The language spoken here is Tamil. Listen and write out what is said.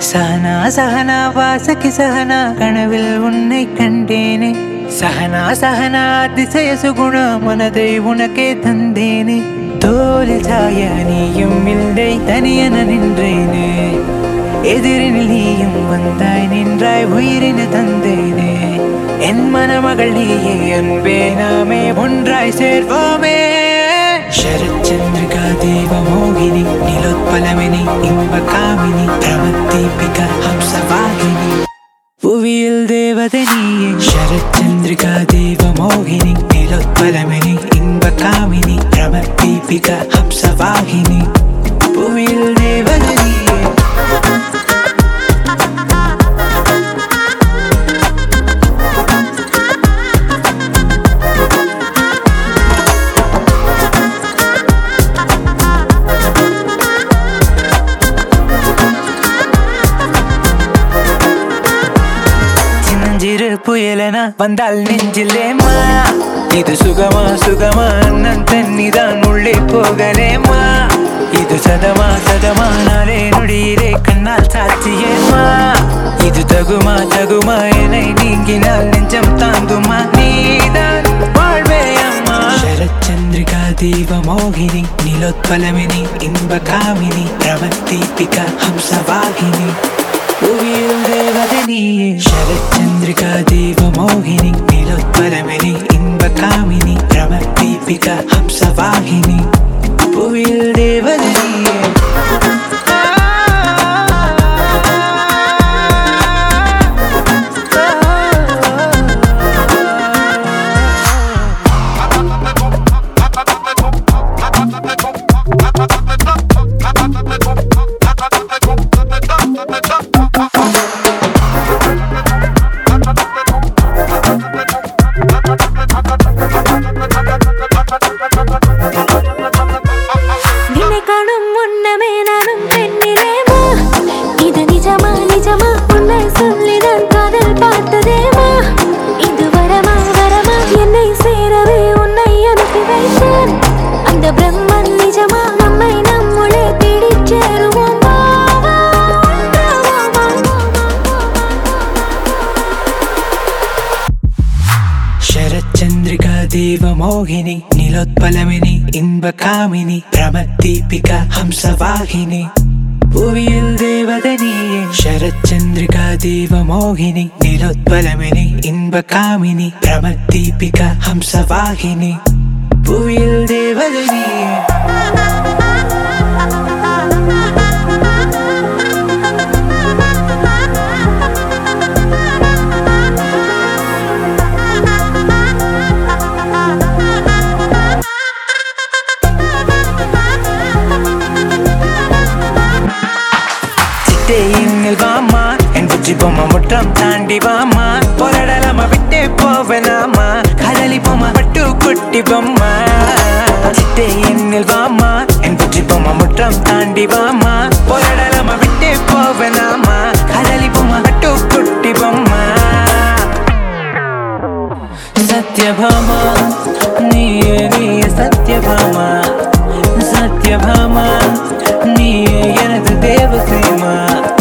சஹனா சஹனா வாசகி சஹனா கனவில் உன்னை கண்டேனே சஹனா சஹனா அதிசய சுகுண மனதை உனக்கே தந்தேனே தோல் சாய நீயும் இல்லை தனியன நின்றேனே எதிரினில் நீயும் வந்தாய் நின்றாய் உயிரின தந்தேனே என் மணமகள் நீயே அன்பே நாமே ஒன்றாய் சேர்வோமே ശരചന്ദ്രിക ദേവമോഹിനി നിലോത്പലമിനി ഇമ്പകാമിനി പ്രമദീപിക ഹംസവാഹിനി ഭുവിയിൽ ദേവതനീയെ ശരചന്ദ്രിക ദേവമോഹിനി നിലോത്പലമിനി ഇമ്പകാമിനി പ്രമദീപിക ഹംസവാഹിനി ഭുവിയിൽ ദേവതനീയെ சின்னஞ்சிறு புயலென வந்தால் நெஞ்சிலேமா இது சுகமா சுகமா அண்ணன் தண்ணிதான் உள்ளே போகலேமா இது சதமா சதமா நாளே நொடியிலே கண்ணால் சாட்சியேமா இது தகுமா தகுமா என்னை நீங்கினால் நெஞ்சம் தாங்குமா நீதான் வாழ்வே அம்மா ശരചന്ദ്രിക ദീപമോഹിനി നിലോത്പലമിനി ഇമ്പകാമിനി പ്രവദീപിക ഹംസവാഹിനി ഭൂമിയിൽ ദേവതനീയെ ശരചന്ദ്രിക ദീപമോഹിനി നിലോത്പലമിനി ഇമ്പകാമിനി പ്രവദീപിക ഹംസവാഹിനി ഭൂമിയിൽ ദേവതനീയെ நினை காணும் முன்னமே நானும் பெண்ணிலேமா இது நிஜமா நிஜமா உன்னை சொல்லி நான் காதல் பார்த்ததேமா இது வரமா வரமா என்னை சேரவே உன்னை அனுப்பி வைத்தேன் அந்த பிரம்மன் நிஜமா நம்மை நம்முளே தேடிச் சேருவோம் வா, வா, வா, வா, வா, வா, வா. ശരചന്ദ്രിക ദേവമോഹിനി നിലോത്പലമിനി ഇമ്പകാമിനി പ്രമദീപിക ഹംസവാഹിനി ഭൂമിയിൽ ദേവതനീയെ ശരചന്ദ്രിക ദേവമോഹിനി നിലോത്പലമിനി ഇമ്പകാമിനി പ്രമദീപിക ഹംസവാഹിനി ഭൂമിയിൽ ദേവതനീയെ சிட்டையின்னில் வாமா என் புச்சி பொம்மை முற்றம் தாண்டி வாமா போராடலாமா விட்டே போவேனாமா காதலி பொம்மை பட்டு குட்டி பொம்மா சிட்டையின்னில் வாமா என் புச்சி பொம்மை முற்றம் தாண்டி வாமா போராடலாமா விட்டே போவேனாமா காதலி பொம்மை பட்டு குட்டி பொம்மா சத்யபாமா நீயே நீயே சத்யபாமா சத்யபாமா நீயே எனது தேவசீமா